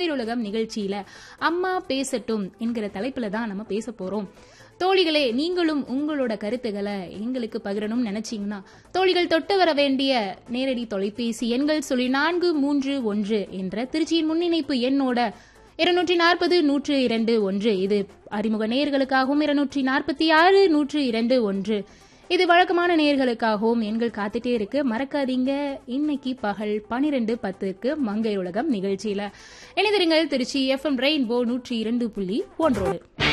மங்கையர் உலகம் நிகழ்ச்சியில அம்மா பேசட்டும் என்கிற தலைப்புல தான் நம்ம பேச போறோம் தோழிகளே நீங்களும் உங்களோட கருத்துக்களை எங்களுக்கு பகிரணும்னு நினைச்சீங்கன்னா தோழிகள் தொட்டு வர வேண்டிய நேரடி தொலைபேசி எண்கள் சொல்லி நான்கு மூன்று ஒன்று என்ற திருச்சியின் முன்னிணைப்பு எண்ணோட இருநூற்றி நாற்பது நூற்று இரண்டு ஒன்று இது அறிமுக நேயர்களுக்காகவும் இருநூற்றி நாற்பத்தி ஆறு நூற்று இரண்டு ஒன்று இது வழக்கமான நேயர்களுக்காகவும் எண்கள் காத்துட்டே இருக்கு மறக்காதீங்க இன்னைக்கு பகல் பனிரெண்டு பத்துக்கு மங்கை உலகம் நிகழ்ச்சியில இணைந்திருங்கள் திருச்சி எஃப்எம் ரெயின்போ நூற்றி இரண்டு புள்ளி ஒன்றோடு